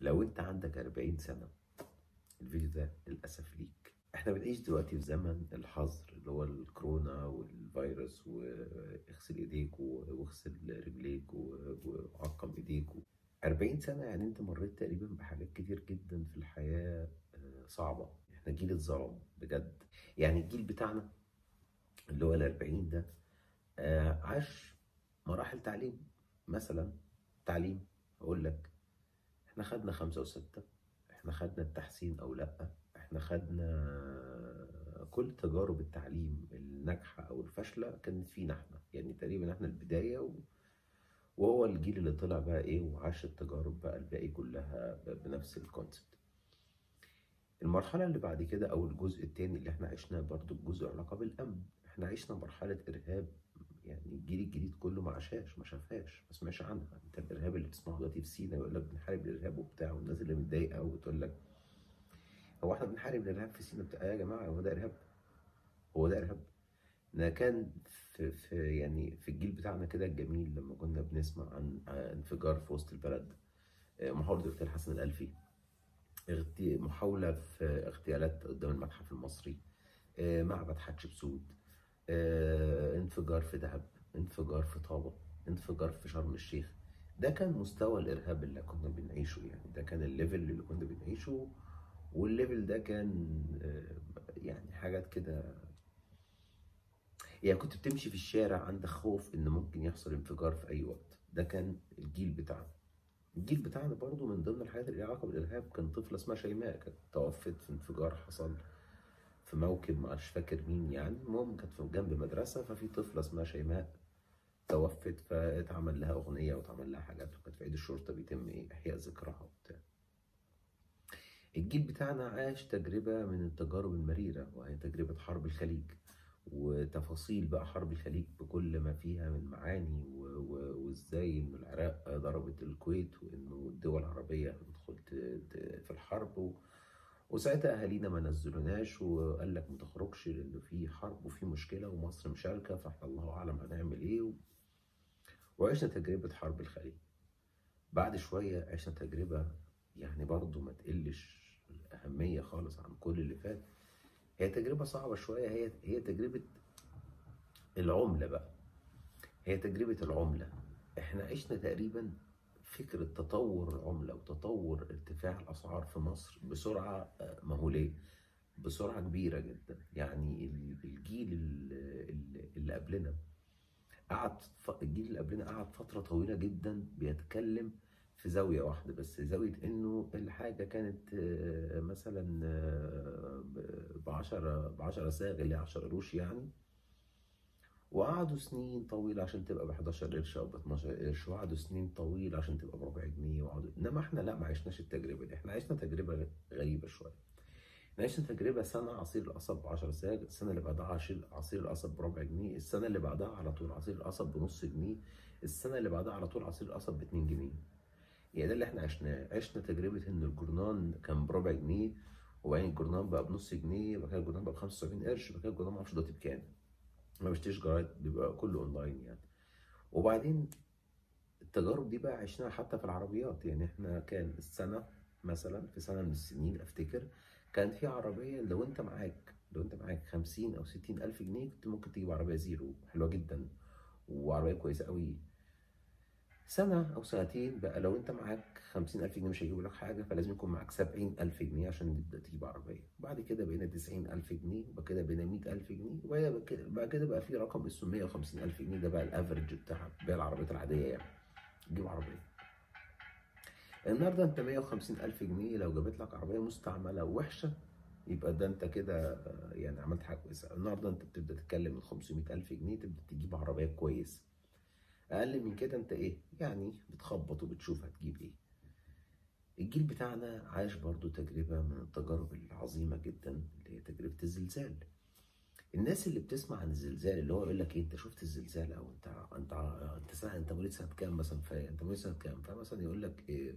لو انت عندك 40 سنة الفيديو ده للأسف ليك احنا بنعيش دلوقتي في زمن الحظر اللي هو الكورونا والفيروس واغسل ايديك واغسل رجليك وعقم ايديك 40 سنة يعني انت مريت تقريبا بحاجات كتير جدا في الحياة آه، صعبة احنا جيل اتظلم بجد يعني الجيل بتاعنا اللي هو ال 40 ده آه، عاش مراحل تعليم مثلا تعليم اقول لك احنا خدنا خمسة وستة احنا خدنا التحسين او لا احنا خدنا كل تجارب التعليم الناجحة او الفاشلة كانت فينا احنا يعني تقريبا احنا البداية و... وهو الجيل اللي طلع بقى ايه وعاش التجارب بقى الباقي كلها ب- بنفس الكونسبت المرحلة اللي بعد كده او الجزء التاني اللي احنا عشناه برضو بجزء علاقة بالامن احنا عشنا مرحلة ارهاب يعني الجيل الجديد كله ما عاشهاش ما شافهاش ما سمعش عنها انت الارهاب اللي بتسمعه دلوقتي في سينا يقول لك بنحارب الارهاب وبتاع والناس اللي متضايقه وبتقول لك هو احنا بنحارب الارهاب في سينا بتاع يا جماعه هو ده ارهاب هو ده ارهاب ده كان في, في يعني في الجيل بتاعنا كده الجميل لما كنا بنسمع عن عن انفجار في وسط البلد آه، محاولة اغتيال حسن الألفي اغتي- محاولة في اغتيالات قدام المتحف المصري آه، معبد حتشبسوت آه، انفجار في دهب انفجار في طابة انفجار في شرم الشيخ ده كان مستوى الإرهاب اللي كنا بنعيشه يعني ده كان الليفل اللي كنا بنعيشه والليفل ده كان آه، يعني حاجات كده يعني كنت بتمشي في الشارع عندك خوف ان ممكن يحصل انفجار في اي وقت ده كان الجيل بتاعنا الجيل بتاعنا برضو من ضمن الحاجات اللي ليها علاقه بالارهاب كان طفله اسمها شيماء كانت توفت في انفجار حصل في موكب معرفش فاكر مين يعني المهم كانت في جنب مدرسه ففي طفله اسمها شيماء توفت فاتعمل لها اغنيه واتعمل لها حاجات وكانت في عيد الشرطه بيتم ايه احياء ذكرها وبتاع الجيل بتاعنا عاش تجربة من التجارب المريرة وهي تجربة حرب الخليج وتفاصيل بقى حرب الخليج بكل ما فيها من معاني و- و- وازاي ان العراق ضربت الكويت وانه الدول العربية هتدخل ت- ت- في الحرب و- وساعتها اهالينا ما نزلوناش وقال لك ما تخرجش لانه في حرب وفي مشكلة ومصر مشاركة فاحنا الله اعلم هنعمل ايه و... وعشنا تجربة حرب الخليج بعد شوية عشنا تجربة يعني برضو ما تقلش الأهمية خالص عن كل اللي فات هي تجربة صعبة شوية هي هي تجربة العملة بقى هي تجربة العملة احنا عشنا تقريبا فكرة تطور العملة وتطور ارتفاع الأسعار في مصر بسرعة آه، مهولية بسرعة كبيرة جدا يعني ال- الجيل ال- ال- اللي قبلنا قعد ف- الجيل اللي قبلنا قعد فترة طويلة جدا بيتكلم في زاوية واحدة بس زاوية إنه الحاجة كانت آه، مثلا ب 10 ب 10 صاغ اللي هي 10 قروش يعني وقعدوا سنين طويلة عشان تبقى ب 11 قرش أو ب 12 قرش وقعدوا سنين طويلة عشان تبقى بربع جنيه وقعدوا إنما إحنا لا ما عشناش التجربة دي إحنا عشنا تجربة غريبة شوية إحنا عشنا تجربة سنة عصير القصب ب 10 صاغ السنة اللي بعدها عصير عصير القصب بربع جنيه السنة اللي بعدها على طول عصير القصب بنص جنيه السنة اللي بعدها على طول عصير القصب ب 2 جنيه يعني ده اللي احنا عشناه عشنا تجربة ان الجورنان كان بربع جنيه وبعدين الجورنان بقى بنص جنيه وبعد كده الجورنان بقى ب 75 قرش وبعد كده الجورنان معرفش دلوقتي بكام ما بشتريش جرايد بيبقى كله اونلاين يعني وبعدين التجارب دي بقى عشناها حتى في العربيات يعني احنا كان السنة مثلا في سنة من السنين افتكر كان في عربية لو انت معاك لو انت معاك 50 او 60 الف جنيه كنت ممكن تجيب عربية زيرو حلوة جدا وعربية كويسة قوي سنة أو سنتين بقى لو أنت معاك خمسين ألف جنيه مش هيجيبوا لك حاجة فلازم يكون معاك سبعين ألف جنيه عشان تبدأ تجيب عربية بعد كده بقينا تسعين ألف جنيه وبعد كده بقينا مية ألف جنيه وبعد كده- بعد كده بقى في رقم اسمه مية وخمسين ألف جنيه ده بقى الأفرج بتاع بيع العربيات العادية يعني تجيب عربية النهاردة أنت مية وخمسين ألف جنيه لو جابت لك عربية مستعملة وحشة يبقى ده أنت كده آه، يعني عملت حاجة كويسة النهاردة أنت بتبدأ تتكلم من 500 ألف جنيه تبدأ تجيب عربية كويسة اقل من كده انت ايه يعني بتخبط وبتشوف هتجيب ايه الجيل بتاعنا عاش برضو تجربة من التجارب العظيمة جدا اللي هي تجربة الزلزال الناس اللي بتسمع عن الزلزال اللي هو يقول لك ايه انت شفت الزلزال او انت انت انت سنة انت مواليد سنة كام مثلا فانت مواليد سنة كام فمثلا يقول لك ايه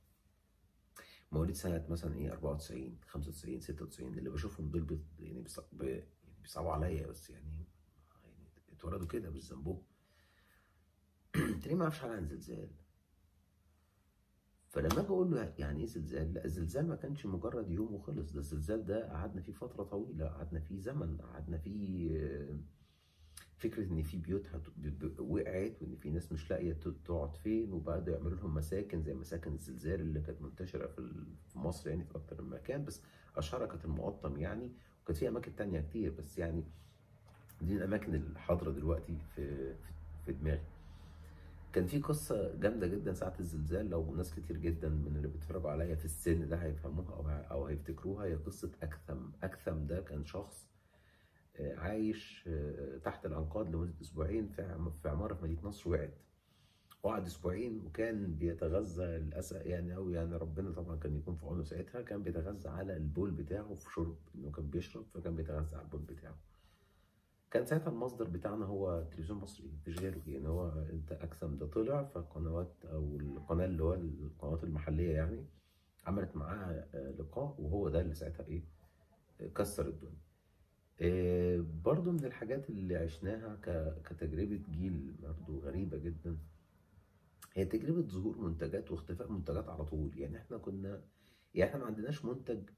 مواليد سنة مثلا ايه 94 95 96 اللي بشوفهم دول بي يعني بيص- بي- بيصعبوا عليا بس يعني يعني اتولدوا كده مش ذنبهم تلاقيه ما يعرفش حاجه عن زلزال فلما اجي اقول له يعني ايه زلزال؟ لا الزلزال ما كانش مجرد يوم وخلص ده الزلزال ده قعدنا فيه فتره طويله قعدنا فيه زمن قعدنا فيه آه، فكره ان في بيوت هت- ب- ب- وقعت وان في ناس مش لاقيه ت- تقعد فين وبعدوا يعملوا لهم مساكن زي مساكن الزلزال اللي كانت منتشره في ال- في مصر يعني في اكتر من مكان بس اشهرها كانت المقطم يعني وكانت في اماكن تانية كتير بس يعني دي الاماكن الحاضره دلوقتي في في- في دماغي كان في قصة جامدة جدا ساعة الزلزال لو ناس كتير جدا من اللي بيتفرجوا عليا في السن ده هيفهموها أو أو هيفتكروها هي قصة أكثم، أكثم ده كان شخص آه، عايش آه، تحت الأنقاض لمدة أسبوعين في عم- في عمارة في مدينة نصر وقعت. وقعد أسبوعين وكان بيتغذى للأسف يعني أو يعني ربنا طبعا كان يكون في عونه ساعتها كان بيتغذى على البول بتاعه في شرب إنه كان بيشرب فكان بيتغذى على البول بتاعه. كان ساعتها المصدر بتاعنا هو تلفزيون مصري مفيش غيره يعني هو انت اكثم ده طلع فقنوات او القناه اللي هو القنوات المحليه يعني عملت معاه آه، لقاء وهو ده اللي ساعتها ايه آه، كسر الدنيا آه، برضو من الحاجات اللي عشناها ك- كتجربة جيل برضو غريبة جدا هي تجربة ظهور منتجات واختفاء منتجات على طول يعني احنا كنا يعني احنا ما عندناش منتج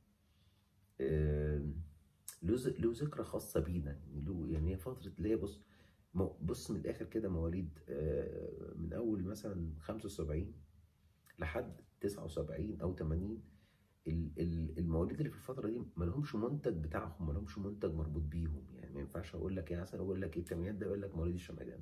آه، له ذ- له ذكرى خاصة بينا يعني له يعني هي فترة اللي هي بص مو- بص من الآخر كده مواليد آه، من أول مثلا 75 لحد 79 أو 80 ال- ال- المواليد اللي في الفترة دي ما لهمش منتج بتاعهم ما لهمش منتج مربوط بيهم يعني ما ينفعش أقول لك يعني مثلا أقول لك إيه الثمانينات ده يقول لك مواليد الشمعدان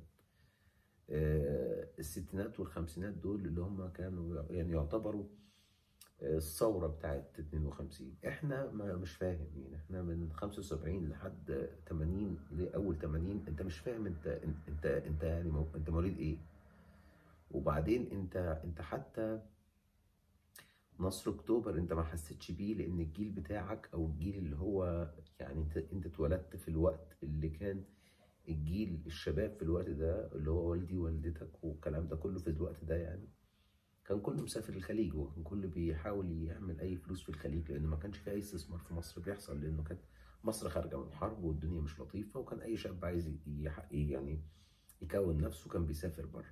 آه، الستينات والخمسينات دول اللي هم كانوا يعني يعتبروا الثورة بتاعت 52 احنا ما مش فاهم يعني احنا من 75 لحد 80 لأول 80 انت مش فاهم انت انت انت يعني مو- انت مواليد ايه وبعدين انت انت حتى نصر اكتوبر انت ما حسيتش بيه لان الجيل بتاعك او الجيل اللي هو يعني انت انت اتولدت في الوقت اللي كان الجيل الشباب في الوقت ده اللي هو والدي ووالدتك والكلام ده كله في الوقت ده يعني كان كله مسافر الخليج وكان كله بيحاول يعمل اي فلوس في الخليج لان ما كانش في اي استثمار في مصر بيحصل لانه كانت مصر خارجه من حرب والدنيا مش لطيفه وكان اي شاب عايز يح- يعني يكون نفسه كان بيسافر بره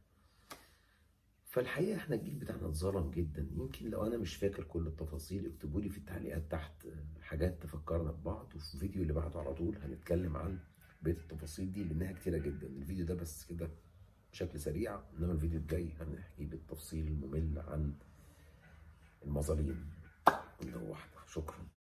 فالحقيقه احنا الجيل بتاعنا اتظلم جدا يمكن لو انا مش فاكر كل التفاصيل اكتبوا لي في التعليقات تحت حاجات تفكرنا ببعض وفي الفيديو اللي بعده على طول هنتكلم عن بقيه التفاصيل دي لانها كتيره جدا الفيديو ده بس كده بشكل سريع انما الفيديو الجاي هنحكي بالتفصيل الممل عن المظالم اللي هو واحده شكرا